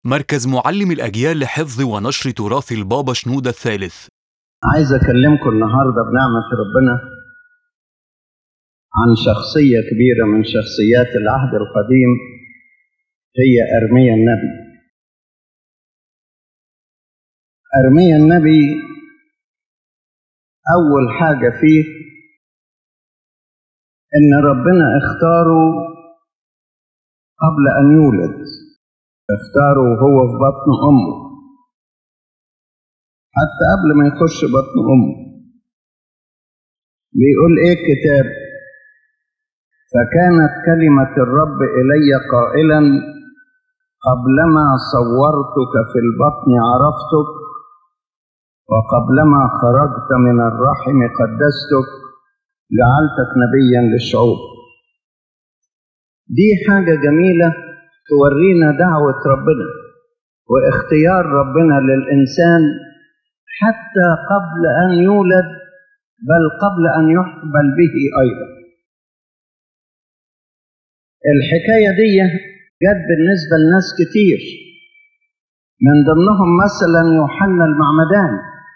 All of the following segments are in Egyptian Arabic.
مركز معلم الأجيال لحفظ ونشر تراث البابا شنودة الثالث عايز أكلمكم النهاردة بنعمة ربنا عن شخصية كبيرة من شخصيات العهد القديم هي أرميا النبي أرميا النبي أول حاجة فيه إن ربنا اختاره قبل أن يولد اختاره وهو في بطن أمه حتى قبل ما يخش بطن أمه بيقول إيه الكتاب فكانت كلمة الرب إلي قائلا قبلما صورتك في البطن عرفتك وقبلما خرجت من الرحم قدستك جعلتك نبيا للشعوب دي حاجة جميلة تورينا دعوة ربنا واختيار ربنا للإنسان حتى قبل أن يولد بل قبل أن يحبل به أيضا الحكاية دي جت بالنسبة لناس كتير من ضمنهم مثلا يوحنا المعمدان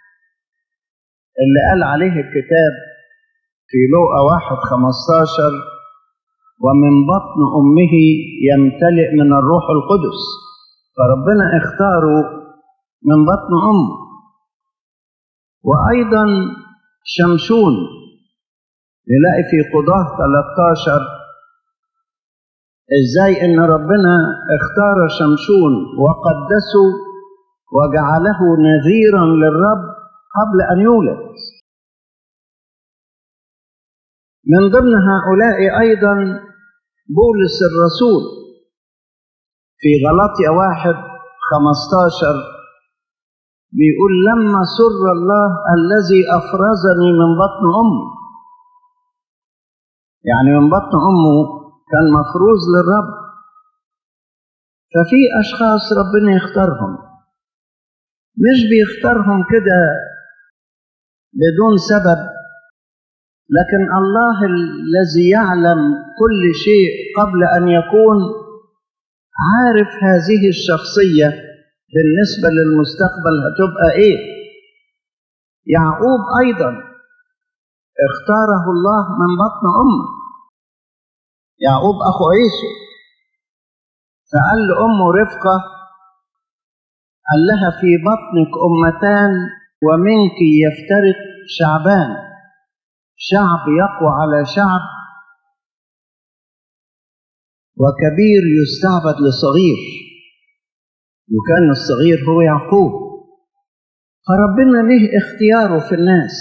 اللي قال عليه الكتاب في لوقا واحد خمستاشر ومن بطن أمه يمتلئ من الروح القدس فربنا اختاره من بطن أمه وأيضا شمشون نلاقي في قضاه 13 ازاي ان ربنا اختار شمشون وقدسه وجعله نذيرا للرب قبل ان يولد من ضمن هؤلاء ايضا بولس الرسول في غلطية واحد خمستاشر بيقول لما سر الله الذي أفرزني من بطن أمي يعني من بطن أمه كان مفروض للرب ففي أشخاص ربنا يختارهم مش بيختارهم كده بدون سبب لكن الله الذي يعلم كل شيء قبل أن يكون عارف هذه الشخصية بالنسبة للمستقبل هتبقى إيه يعقوب أيضا اختاره الله من بطن أمه يعقوب أخو عيسو فقال لأمه رفقة قال لها في بطنك أمتان ومنك يفترق شعبان شعب يقوى على شعب وكبير يستعبد لصغير وكان الصغير هو يعقوب فربنا له اختياره في الناس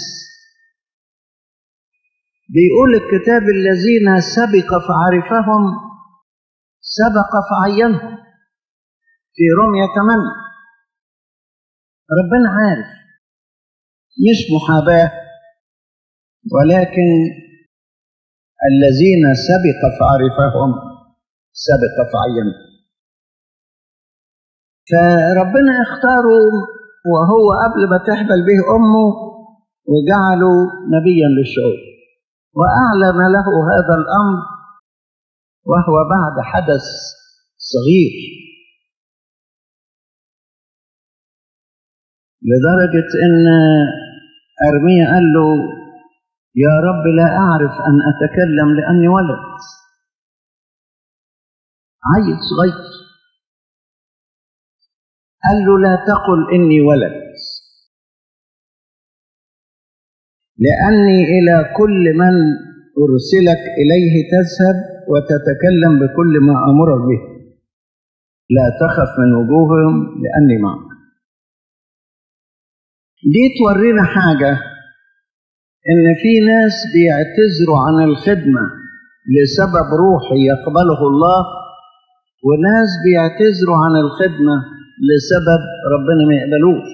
بيقول الكتاب الذين سبق فعرفهم سبق فعينهم في رمية 8 ربنا عارف مش محاباه ولكن الذين سبق فعرفهم سبق فعينهم فربنا اختاره وهو قبل ما تحبل به امه وجعله نبيا للشعوب واعلن له هذا الامر وهو بعد حدث صغير لدرجه ان ارميا قال له يا رب لا أعرف أن أتكلم لأني ولد عيل صغير قال له لا تقل إني ولد لأني إلى كل من أرسلك إليه تذهب وتتكلم بكل ما أمرك به لا تخف من وجوههم لأني معك دي تورينا حاجة إن في ناس بيعتذروا عن الخدمة لسبب روحي يقبله الله وناس بيعتذروا عن الخدمة لسبب ربنا ما يقبلوش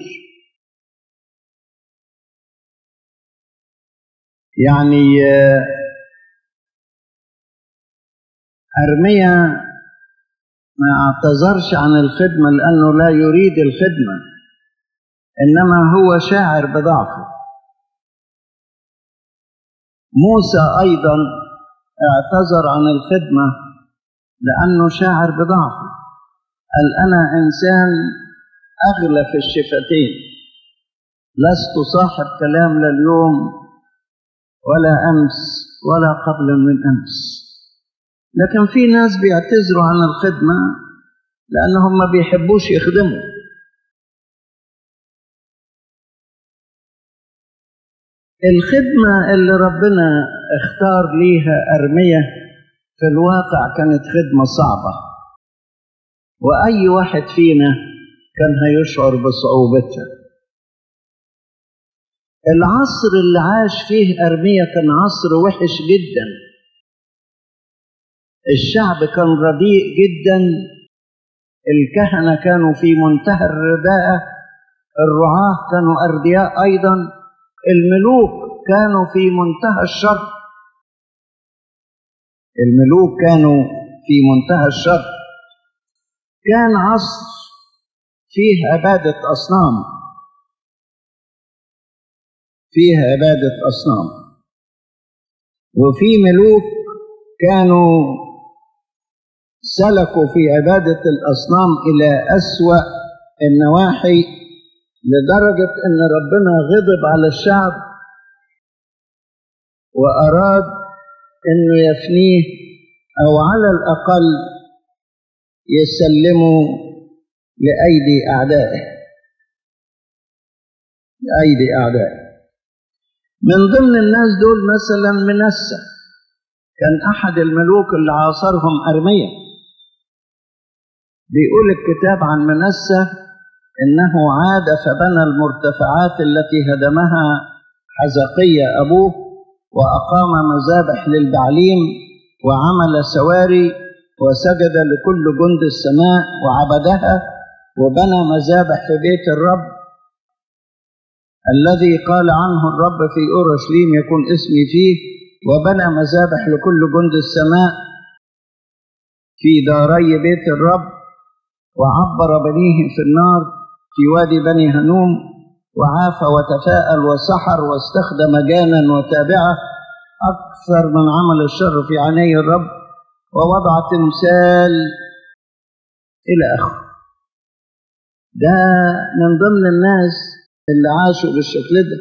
يعني أرميا ما اعتذرش عن الخدمة لأنه لا يريد الخدمة إنما هو شاعر بضعفه موسى أيضا اعتذر عن الخدمة لأنه شاعر بضعفه قال أنا إنسان أغلى في الشفتين لست صاحب كلام لا اليوم ولا أمس ولا قبل من أمس لكن في ناس بيعتذروا عن الخدمة لأنهم ما بيحبوش يخدموا الخدمة اللي ربنا اختار ليها أرمية في الواقع كانت خدمة صعبة وأي واحد فينا كان هيشعر بصعوبتها العصر اللي عاش فيه أرمية كان عصر وحش جدا الشعب كان رديء جدا الكهنة كانوا في منتهى الرداءة الرعاة كانوا أردياء أيضا الملوك كانوا في منتهى الشر الملوك كانوا في منتهى الشر كان عصر فيه عبادة أصنام فيه عبادة أصنام وفي ملوك كانوا سلكوا في عبادة الأصنام إلى أسوأ النواحي لدرجة أن ربنا غضب على الشعب وأراد أنه يفنيه أو على الأقل يسلمه لأيدي أعدائه لأيدي أعدائه من ضمن الناس دول مثلا منسى كان أحد الملوك اللي عاصرهم أرمية بيقول الكتاب عن منسى إنه عاد فبنى المرتفعات التي هدمها حزقية أبوه وأقام مذابح للبعليم وعمل سواري وسجد لكل جند السماء وعبدها وبنى مذابح في بيت الرب الذي قال عنه الرب في أورشليم يكون اسمي فيه وبنى مذابح لكل جند السماء في داري بيت الرب وعبر بنيه في النار في وادي بني هنوم وعاف وتفاءل وسحر واستخدم جانا وتابعه أكثر من عمل الشر في عيني الرب ووضع تمثال إلى آخره ده من ضمن الناس اللي عاشوا بالشكل ده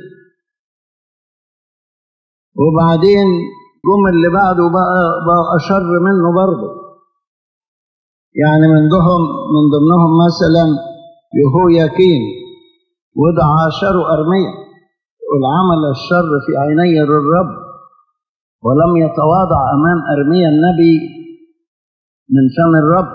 وبعدين جم اللي بعده بقى, بقى أشر منه برضه يعني من ضمنهم من ضمنهم مثلا يهوياكين وده عاشروا أرمية والعمل الشر في عيني الرب ولم يتواضع أمام أرميا النبي من فم الرب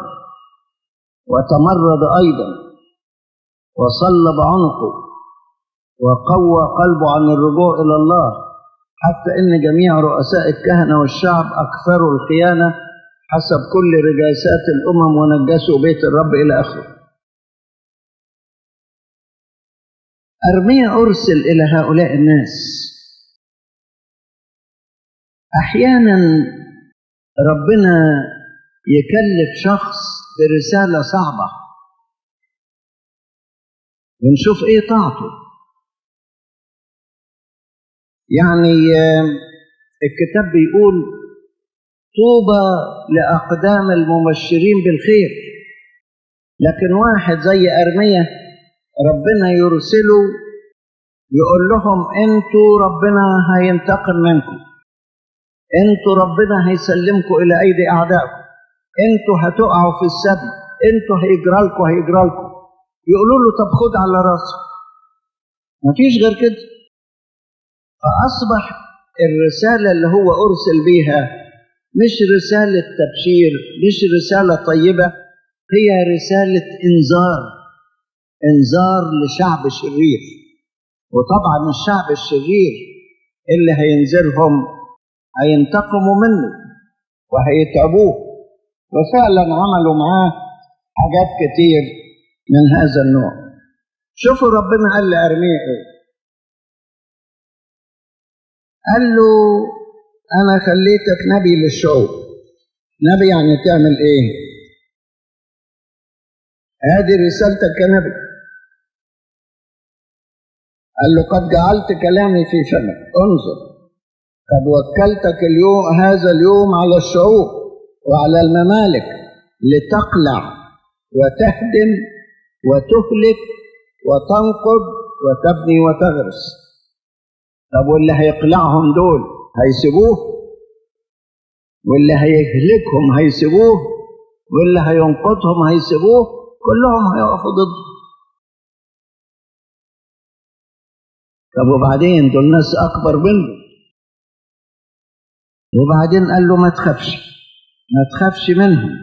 وتمرد أيضا وصلب عنقه وقوى قلبه عن الرجوع إلى الله حتى إن جميع رؤساء الكهنة والشعب أكثروا الخيانة حسب كل رجاسات الأمم ونجسوا بيت الرب إلى آخره أرميا أرسل إلى هؤلاء الناس أحيانا ربنا يكلف شخص برسالة صعبة ونشوف إيه طاعته يعني الكتاب بيقول طوبى لأقدام المبشرين بالخير لكن واحد زي أرمية ربنا يرسله يقول لهم انتوا ربنا هينتقم منكم انتوا ربنا هيسلمكم الى ايدي اعدائكم انتوا هتقعوا في السبي انتوا هيجرى لكم هيجرى لكم يقولوا له طب خد على راسك مفيش غير كده فاصبح الرساله اللي هو ارسل بيها مش رساله تبشير مش رساله طيبه هي رساله انذار انذار لشعب شرير وطبعا الشعب الشرير اللي هينذرهم هينتقموا منه وهيتعبوه وفعلا عملوا معاه حاجات كتير من هذا النوع شوفوا ربنا قال لأرميا ايه قال له أنا خليتك نبي للشعوب نبي يعني تعمل إيه؟ هذه رسالتك كنبي قال له قد جعلت كلامي في فمك انظر قد وكلتك اليوم هذا اليوم على الشعوب وعلى الممالك لتقلع وتهدم وتهلك وتنقض وتبني وتغرس طب واللي هيقلعهم دول هيسيبوه واللي هيهلكهم هيسيبوه واللي هينقضهم هيسيبوه كلهم هيقفوا ضده طب وبعدين دول ناس اكبر منه وبعدين قال له ما تخافش ما تخافش منهم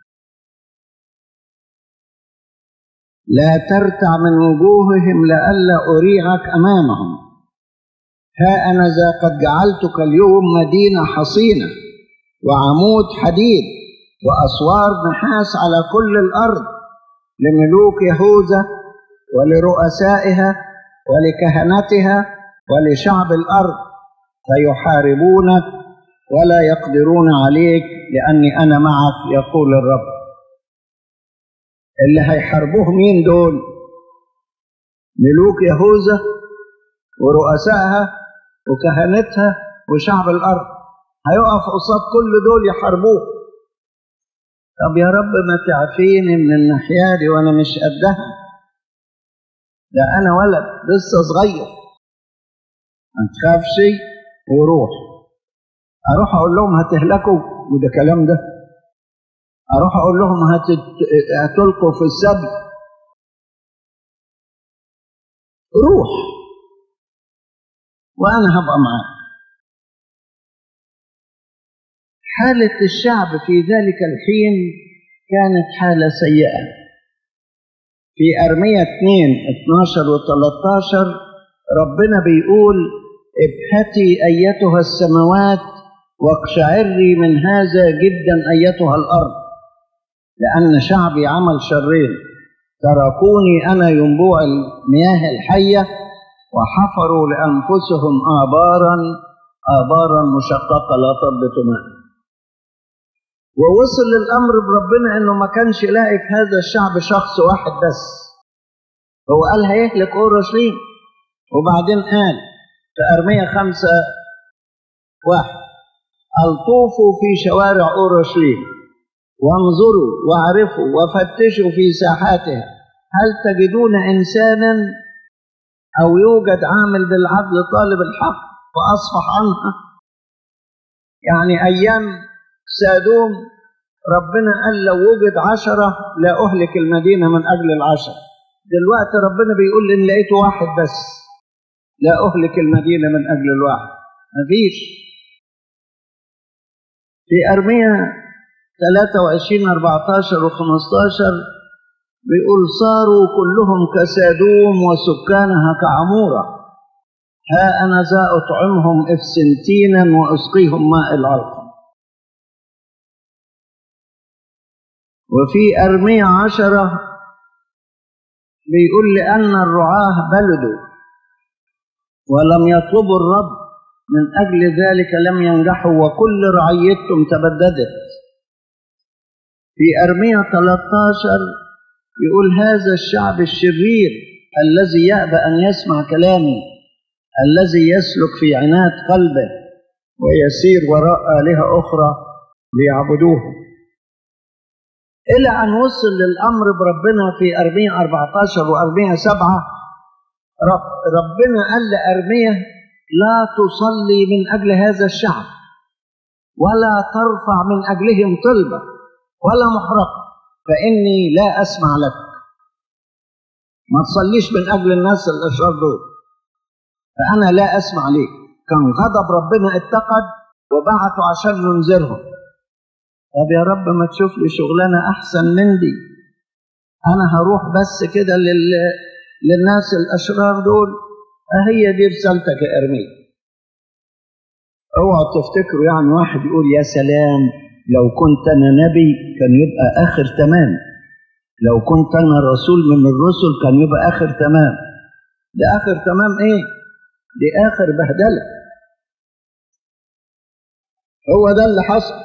لا ترتع من وجوههم لئلا أريعك أمامهم ها أنا ذا قد جعلتك اليوم مدينة حصينة وعمود حديد وأسوار نحاس على كل الأرض لملوك يهوذا ولرؤسائها ولكهنتها ولشعب الأرض فيحاربونك ولا يقدرون عليك لأني أنا معك يقول الرب اللي هيحاربوه مين دول ملوك يهوذا ورؤسائها وكهنتها وشعب الارض هيقف قصاد كل دول يحاربوه طب يا رب ما تعفيني من الناحيه دي وانا مش قدها ده انا ولد لسه صغير ما تخافش وروح اروح اقول لهم هتهلكوا وده كلام ده اروح اقول لهم هتت... هتلقوا في السبي روح وانا هبقى معاك حالة الشعب في ذلك الحين كانت حالة سيئة في أرمية 2 12 و 13 ربنا بيقول ابهتي أيتها السماوات واقشعري من هذا جدا أيتها الأرض لأن شعبي عمل شرين تركوني أنا ينبوع المياه الحية وحفروا لأنفسهم آبارا آبارا مشققة لا تضبط ماء ووصل الأمر بربنا إنه ما كانش لاقي في هذا الشعب شخص واحد بس هو قال هيهلك أورشليم وبعدين قال في أرمية خمسة واحد الطوفوا في شوارع أورشليم وانظروا واعرفوا وفتشوا في ساحاتها هل تجدون إنسانا أو يوجد عامل بالعدل طالب الحق وأصفح عنها يعني أيام سادوم ربنا قال لو وجد عشرة لا أهلك المدينة من أجل العشرة دلوقتي ربنا بيقول إن لقيت واحد بس لا أهلك المدينة من أجل الواحد مفيش في أرمية 23 14 و 15 بيقول صاروا كلهم كسادوم وسكانها كعمورة ها أنا ذا أطعمهم إفسنتينا وأسقيهم ماء العلقم وفي أرمية عشرة بيقول لأن الرعاة بلدوا ولم يطلبوا الرب من أجل ذلك لم ينجحوا وكل رعيتهم تبددت في أرمية 13 يقول هذا الشعب الشرير الذي يأبى أن يسمع كلامي الذي يسلك في عناد قلبه ويسير وراء آلهة أخرى ليعبدوه إلى أن وصل للأمر بربنا في أرمية 14 وأرمية 7 رب ربنا قال لأرمية لا تصلي من أجل هذا الشعب ولا ترفع من أجلهم طلبة ولا محرقة فإني لا أسمع لك ما تصليش من أجل الناس الأشرار دول فأنا لا أسمع ليك كان غضب ربنا اتقد وبعته عشان ينذرهم طب يا رب ما تشوف لي شغلانة أحسن من دي أنا هروح بس كده لل... للناس الأشرار دول أهي دي رسالتك يا إرميا اوعوا تفتكروا يعني واحد يقول يا سلام لو كنت أنا نبي كان يبقى آخر تمام لو كنت أنا رسول من الرسل كان يبقى آخر تمام ده آخر تمام إيه؟ دي آخر بهدلة هو ده اللي حصل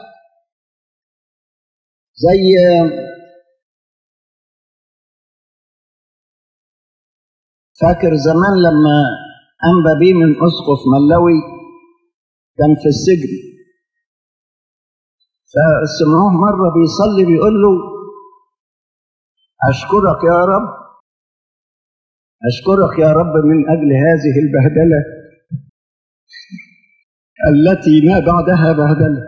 زي فاكر زمان لما أنبى بيه من أسقف ملوي كان في السجن فسمعوه مرة بيصلي بيقول له أشكرك يا رب أشكرك يا رب من أجل هذه البهدلة التي ما بعدها بهدلة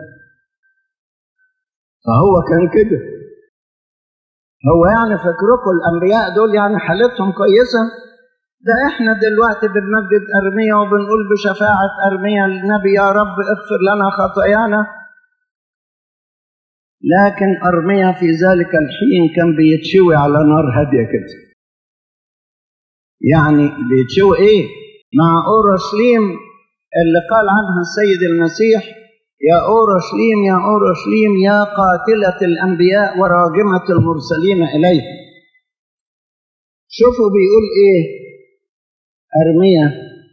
فهو كان كده هو يعني فكركم الأنبياء دول يعني حالتهم كويسة ده احنا دلوقتي بنمجد أرميا وبنقول بشفاعة أرميا النبي يا رب اغفر لنا خطايانا لكن أرميا في ذلك الحين كان بيتشوي على نار هادية كده يعني بيتشوي ايه مع أورشليم اللي قال عنها السيد المسيح يا أورشليم يا أورشليم يا قاتلة الأنبياء وراجمة المرسلين إليه شوفوا بيقول إيه أرميا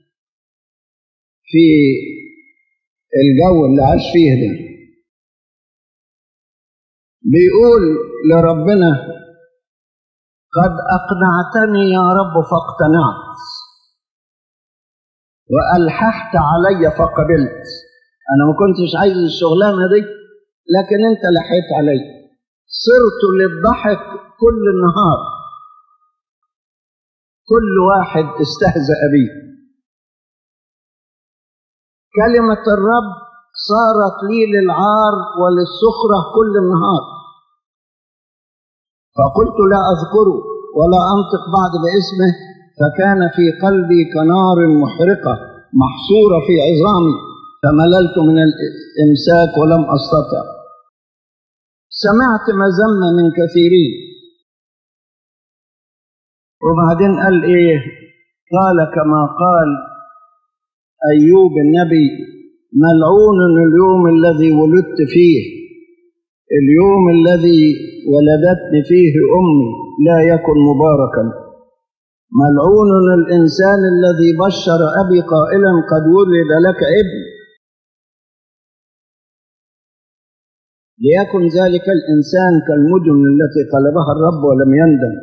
في الجو اللي عاش فيه ده بيقول لربنا قد أقنعتني يا رب فاقتنعت وألححت علي فقبلت أنا ما كنتش عايز الشغلانة دي لكن أنت لحيت علي صرت للضحك كل النهار كل واحد استهزأ بي كلمة الرب صارت لي للعار وللسخرة كل النهار فقلت لا أذكره ولا أنطق بعد باسمه فكان في قلبي كنار محرقة محصورة في عظامي فمللت من الإمساك ولم أستطع سمعت مذمة من كثيرين وبعدين قال إيه قال كما قال أيوب النبي ملعون اليوم الذي ولدت فيه اليوم الذي ولدتني فيه أمي لا يكن مباركا ملعون الإنسان الذي بشر أبي قائلا قد ولد لك ابن ليكن ذلك الإنسان كالمدن التي قلبها الرب ولم يندم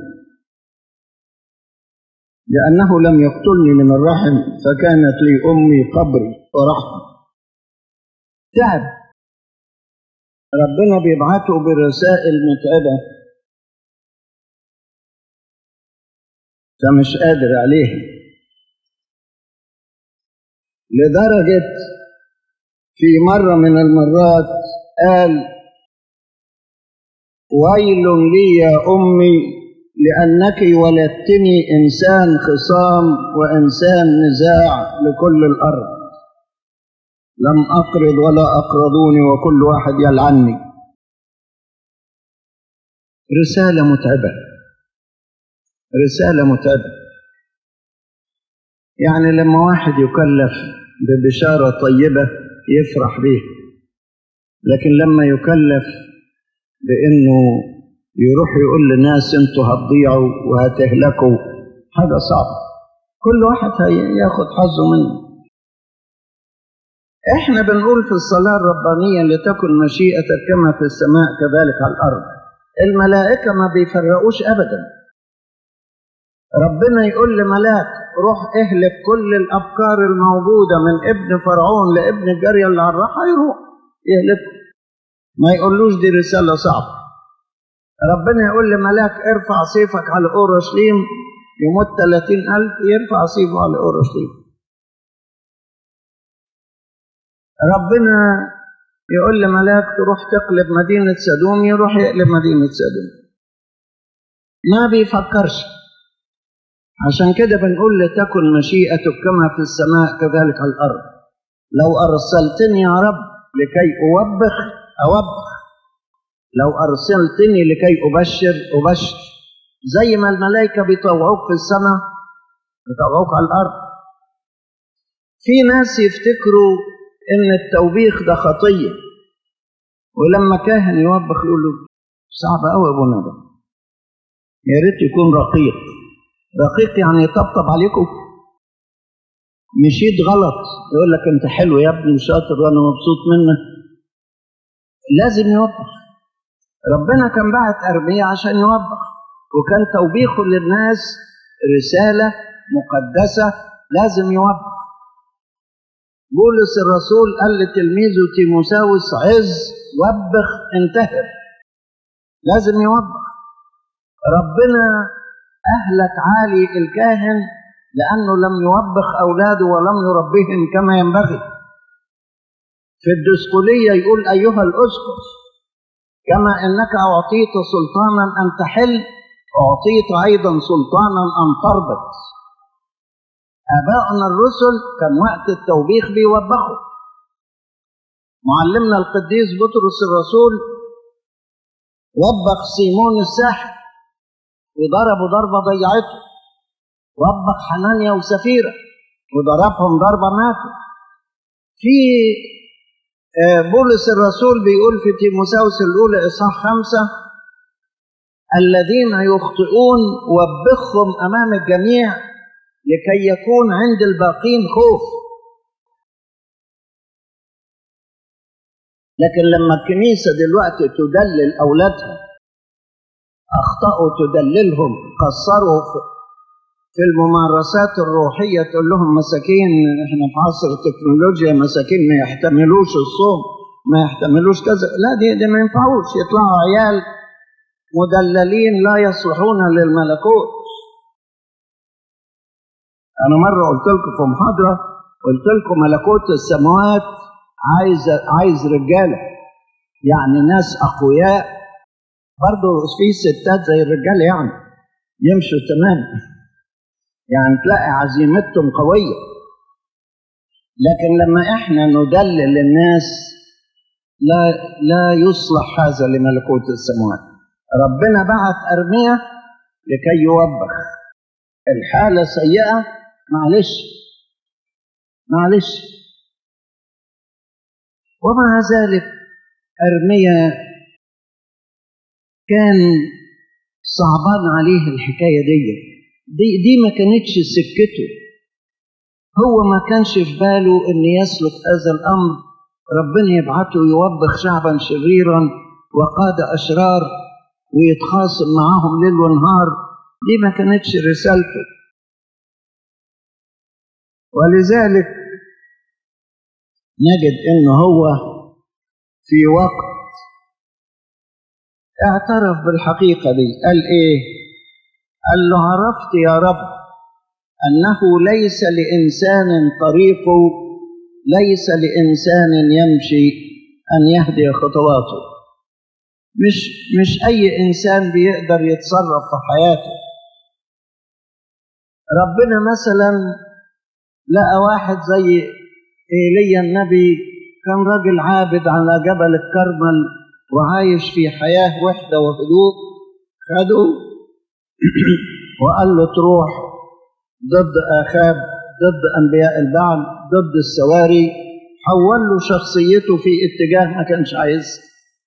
لأنه لم يقتلني من الرحم فكانت لي أمي قبري ورحمة تعب ربنا بيبعته برسائل متعبة فمش قادر عليها لدرجة في مرة من المرات قال ويل لي يا أمي لأنك ولدتني إنسان خصام وإنسان نزاع لكل الأرض لم أقرض ولا أقرضوني وكل واحد يلعني رسالة متعبة رسالة متعبة يعني لما واحد يكلف ببشارة طيبة يفرح بيها لكن لما يكلف بأنه يروح يقول لناس انتوا هتضيعوا وهتهلكوا حاجة صعبة كل واحد هياخد حظه منه احنا بنقول في الصلاة الربانية لتكن مشيئتك كما في السماء كذلك على الأرض الملائكة ما بيفرقوش أبدا ربنا يقول لملاك روح اهلك كل الأفكار الموجودة من ابن فرعون لابن الجارية اللي على الراحة يروح يهلكه ما يقولوش دي رسالة صعبة ربنا يقول لملاك ارفع سيفك على أورشليم يموت 30 ألف يرفع سيفه على أورشليم ربنا يقول لملاك تروح تقلب مدينة سدوم يروح يقلب مدينة سدوم ما بيفكرش عشان كده بنقول لتكن مشيئتك كما في السماء كذلك على الأرض لو أرسلتني يا رب لكي أوبخ أوبخ لو أرسلتني لكي أبشر أبشر زي ما الملائكة بيطوعوك في السماء بيطوعوك على الأرض في ناس يفتكروا إن التوبيخ ده خطية ولما كاهن يوبخ يقول له صعب قوي يا ابونا ده يا ريت يكون رقيق رقيق يعني يطبطب عليكم مشيت غلط يقول لك انت حلو يا ابني وشاطر وانا مبسوط منك لازم يوبخ ربنا كان بعت أرمية عشان يوبخ وكان توبيخه للناس رسالة مقدسة لازم يوبخ بولس الرسول قال لتلميذه تيموساوس عز وبخ انتهر لازم يوبخ ربنا أهلك عالي الكاهن لأنه لم يوبخ أولاده ولم يربيهم كما ينبغي في الدسكولية يقول أيها الأسقف كما أنك أعطيت سلطانا أن تحل أعطيت أيضا سلطانا أن تربط آباؤنا الرسل كان وقت التوبيخ بيوبخوا معلمنا القديس بطرس الرسول وبخ سيمون الساحر وضربه ضربة ضيعته وبخ حنانيا وسفيرة وضربهم ضربة ماتوا في بولس الرسول بيقول في تيموساوس الأولى إصحاح خمسة الذين يخطئون وبخهم أمام الجميع لكي يكون عند الباقين خوف لكن لما الكنيسة دلوقتي تدلل أولادها أخطأوا تدللهم قصروا في الممارسات الروحية تقول لهم مساكين احنا في عصر التكنولوجيا مساكين ما يحتملوش الصوم ما يحتملوش كذا لا دي, دي ما ينفعوش يطلعوا عيال مدللين لا يصلحون للملكوت أنا مرة قلت لكم في محاضرة قلت لكم ملكوت السماوات عايز عايز رجالة يعني ناس أقوياء برضه في ستات زي الرجال يعني يمشوا تمام يعني تلاقي عزيمتهم قوية لكن لما احنا ندلل الناس لا لا يصلح هذا لملكوت السماوات ربنا بعت أرمية لكي يوبخ الحالة سيئة معلش معلش ومع ذلك أرمية كان صعبان عليه الحكاية دي دي, دي ما كانتش سكته هو ما كانش في باله ان يسلك هذا الامر ربنا يبعته يوبخ شعبا شريرا وقاد اشرار ويتخاصم معاهم ليل ونهار دي ما كانتش رسالته ولذلك نجد انه هو في وقت اعترف بالحقيقة دي قال ايه قال له عرفت يا رب أنه ليس لإنسان طريق ليس لإنسان يمشي أن يهدي خطواته مش مش أي إنسان بيقدر يتصرف في حياته ربنا مثلا لقى واحد زي ايليا النبي كان راجل عابد على جبل الكرمل وعايش في حياة وحدة وهدوء خده وقال له تروح ضد آخاب ضد أنبياء البعل ضد السواري حول له شخصيته في اتجاه ما كانش عايزها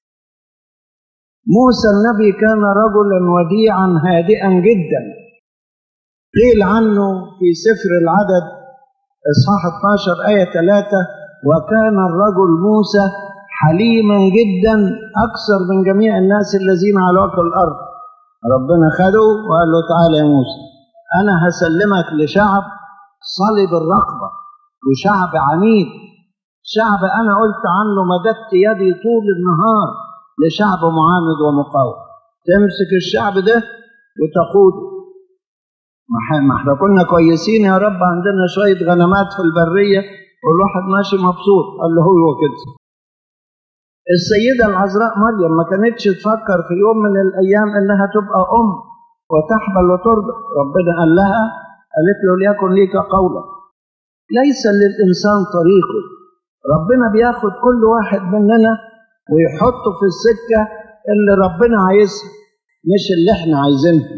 موسى النبي كان رجلا وديعا هادئا جدا قيل عنه في سفر العدد اصحاح 12 ايه 3 وكان الرجل موسى حليما جدا اكثر من جميع الناس الذين على وجه الارض ربنا خده وقال له تعالى يا موسى انا هسلمك لشعب صلب الرقبه وشعب عنيد شعب انا قلت عنه مددت يدي طول النهار لشعب معاند ومقاوم تمسك الشعب ده وتقوده ما احنا كنا كويسين يا رب عندنا شويه غنمات في البريه والواحد ماشي مبسوط قال له هو كده السيده العذراء مريم ما كانتش تفكر في يوم من الايام انها تبقى ام وتحمل وترضع ربنا قال لها قالت له ليكن ليك قولا ليس للانسان طريقه ربنا بياخد كل واحد مننا ويحطه في السكه اللي ربنا عايزها مش اللي احنا عايزينها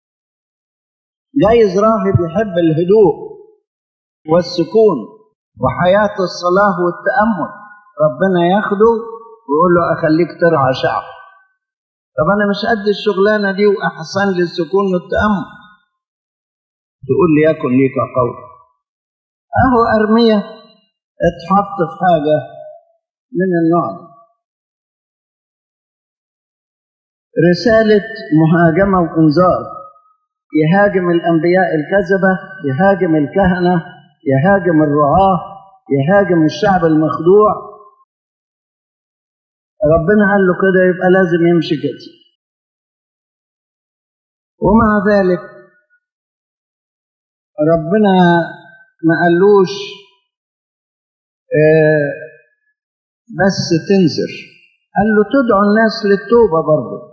جايز راهب يحب الهدوء والسكون وحياة الصلاة والتأمل ربنا ياخده ويقول له أخليك ترعى شعب طب أنا مش قد الشغلانة دي وأحسن لي السكون والتأمل تقول لي يكن ليك قول أهو أرمية اتحط في حاجة من النوع ده رسالة مهاجمة وإنذار يهاجم الأنبياء الكذبة يهاجم الكهنة يهاجم الرعاة يهاجم الشعب المخدوع ربنا قال له كده يبقى لازم يمشي كده ومع ذلك ربنا ما قالوش آه بس تنذر قال له تدعو الناس للتوبة برضه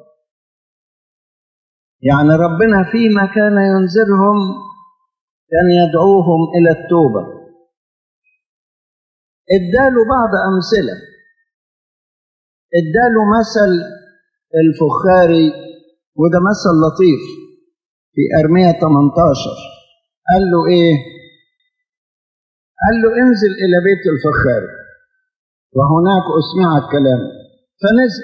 يعني ربنا فيما كان ينذرهم كان يدعوهم إلى التوبة اداله بعض أمثلة اداله مثل الفخاري وده مثل لطيف في أرمية 18 قال له إيه؟ قال له انزل إلى بيت الفخاري وهناك أسمع الكلام فنزل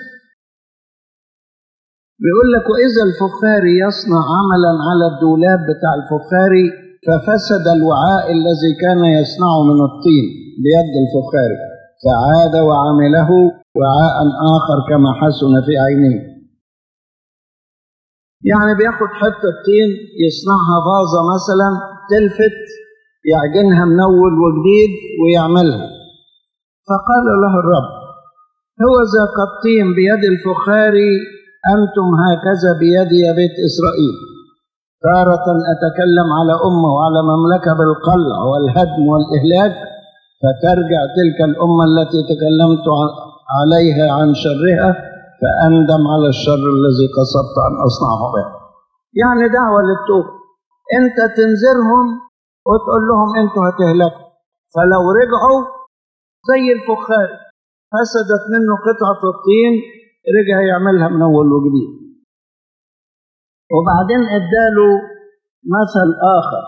بيقول لك وإذا الفخاري يصنع عملا على الدولاب بتاع الفخاري ففسد الوعاء الذي كان يصنعه من الطين بيد الفخاري فعاد وعمله وعاء آخر كما حسن في عينيه يعني بياخد حتة طين يصنعها فازة مثلا تلفت يعجنها من أول وجديد ويعملها فقال له الرب هو ذا كالطين بيد الفخاري أنتم هكذا بيدي يا بيت إسرائيل تارة أتكلم على أمة وعلى مملكة بالقلع والهدم والإهلاك فترجع تلك الأمة التي تكلمت عليها عن شرها فأندم على الشر الذي قصدت أن أصنعه به يعني دعوة للتوبة أنت تنذرهم وتقول لهم أنتوا هتهلكوا فلو رجعوا زي الفخار فسدت منه قطعة الطين رجع يعملها من أول وجديد وبعدين اداله مثل آخر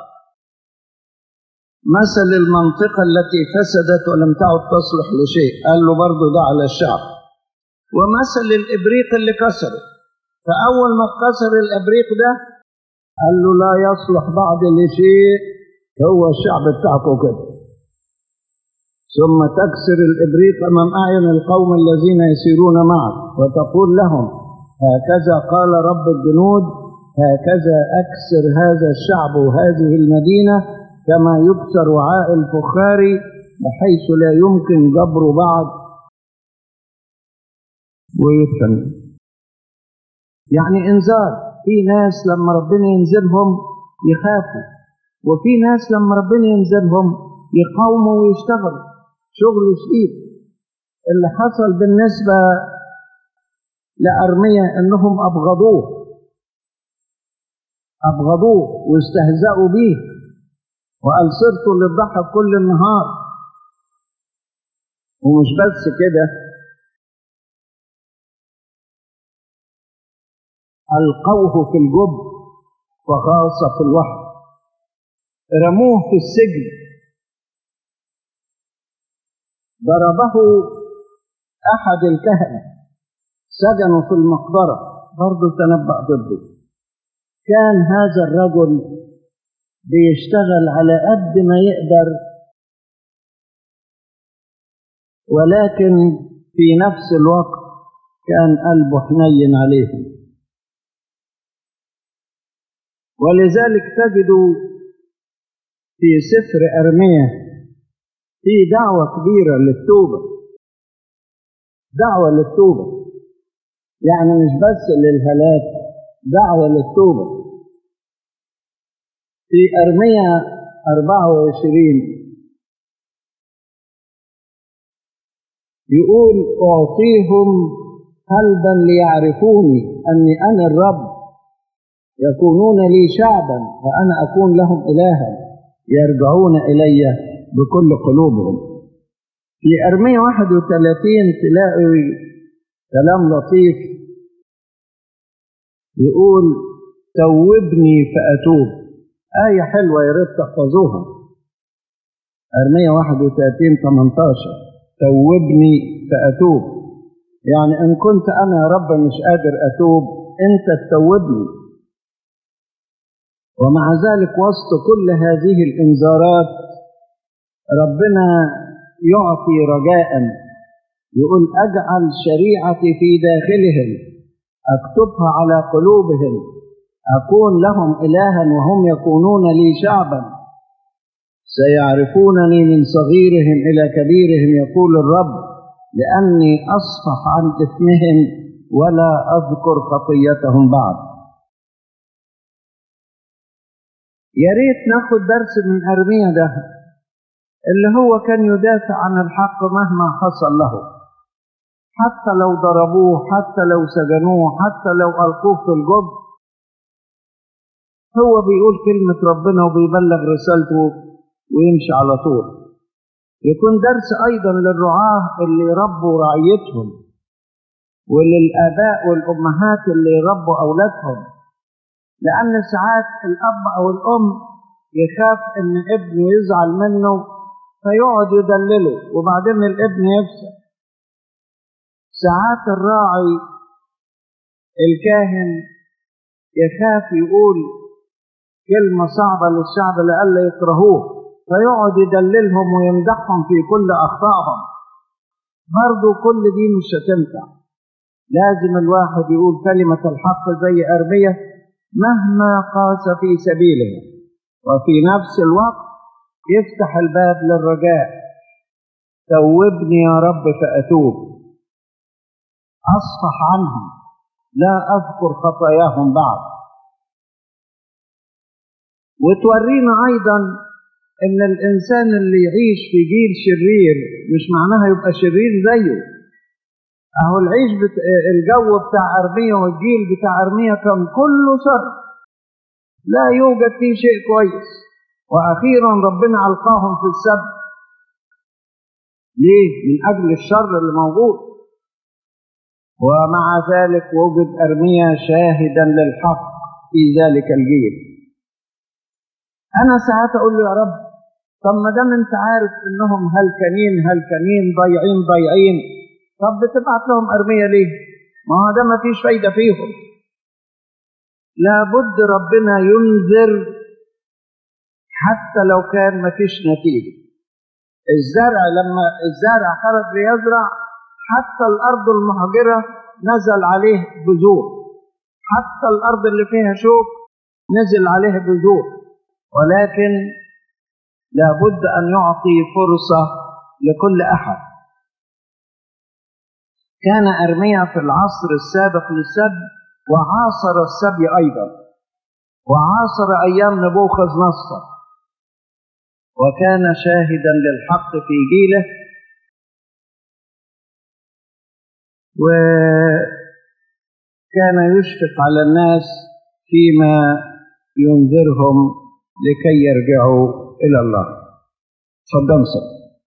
مثل المنطقة التي فسدت ولم تعد تصلح لشيء قال له برضه ده على الشعب ومثل الإبريق اللي كسره فأول ما اتكسر الإبريق ده قال له لا يصلح بعد لشيء هو الشعب بتاعكم كده ثم تكسر الإبريق أمام أعين القوم الذين يسيرون معك وتقول لهم هكذا قال رب الجنود هكذا أكسر هذا الشعب وهذه المدينة كما يكسر وعاء الفخار بحيث لا يمكن جبره بعد ويدفن يعني انذار في ناس لما ربنا ينزلهم يخافوا وفي ناس لما ربنا ينزلهم يقاوموا ويشتغلوا شغل شديد اللي حصل بالنسبة لأرمية إنهم أبغضوه أبغضوه واستهزأوا به وقال صرت للضحك كل النهار ومش بس كده ألقوه في الجب وغاص في الوحد رموه في السجن ضربه أحد الكهنة سجنوا في المقبرة برضه تنبأ ضده كان هذا الرجل بيشتغل على قد ما يقدر ولكن في نفس الوقت كان قلبه حنين عليهم ولذلك تجد في سفر أرمية في دعوة كبيرة للتوبة دعوة للتوبة يعني مش بس للهلاك دعوة للتوبة في أرمية 24 يقول أعطيهم قلبا ليعرفوني أني أنا الرب يكونون لي شعبا وأنا أكون لهم إلها يرجعون إلي بكل قلوبهم في أرمية 31 تلاقي كلام لطيف يقول توبني فأتوب آية حلوة يا ريت تحفظوها أرمية 31 18 توبني فأتوب يعني إن كنت أنا يا رب مش قادر أتوب أنت تتوبني ومع ذلك وسط كل هذه الإنذارات ربنا يعطي رجاء يقول أجعل شريعتي في داخلهم أكتبها على قلوبهم أكون لهم إلها وهم يكونون لي شعبا سيعرفونني من صغيرهم إلى كبيرهم يقول الرب لأني أصفح عن إثمهم ولا أذكر خطيتهم بعد يا ريت ناخد درس من أرميا ده اللي هو كان يدافع عن الحق مهما حصل له حتى لو ضربوه حتى لو سجنوه حتى لو ألقوه في الجب هو بيقول كلمة ربنا وبيبلغ رسالته ويمشي على طول يكون درس أيضا للرعاة اللي يربوا رعيتهم وللآباء والأمهات اللي يربوا أولادهم لأن ساعات الأب أو الأم يخاف إن ابنه يزعل منه فيقعد يدلله وبعدين الابن يفسد ساعات الراعي الكاهن يخاف يقول كلمة صعبة للشعب لئلا يكرهوه فيقعد يدللهم ويمدحهم في كل أخطائهم برضو كل دي مش هتنفع لازم الواحد يقول كلمة الحق زي أرمية مهما قاس في سبيله وفي نفس الوقت يفتح الباب للرجاء توبني يا رب فأتوب أصفح عنهم لا أذكر خطاياهم بعد وتورينا أيضا إن الإنسان اللي يعيش في جيل شرير مش معناها يبقى شرير زيه أهو العيش بت... الجو بتاع أرمية والجيل بتاع أرمية كان كله شر لا يوجد فيه شيء كويس وأخيرا ربنا ألقاهم في السبت ليه؟ من أجل الشر اللي موجود ومع ذلك وجد أرميا شاهدا للحق في ذلك الجيل أنا ساعات أقول له يا رب طب ما دام أنت عارف إنهم هلكانين هلكانين ضايعين ضايعين طب بتبعت لهم أرميا ليه؟ ما هو ده ما فيش فايدة فيهم لابد ربنا ينذر حتى لو كان ما فيش نتيجة الزرع لما الزارع خرج ليزرع حتى الأرض المهجرة نزل عليه بذور حتى الأرض اللي فيها شوك نزل عليه بذور ولكن لابد أن يعطي فرصة لكل أحد كان أرميا في العصر السابق للسبي وعاصر السبي أيضا وعاصر أيام نبوخذ نصر وكان شاهدا للحق في جيله وكان يشفق على الناس فيما ينذرهم لكي يرجعوا إلى الله تفضل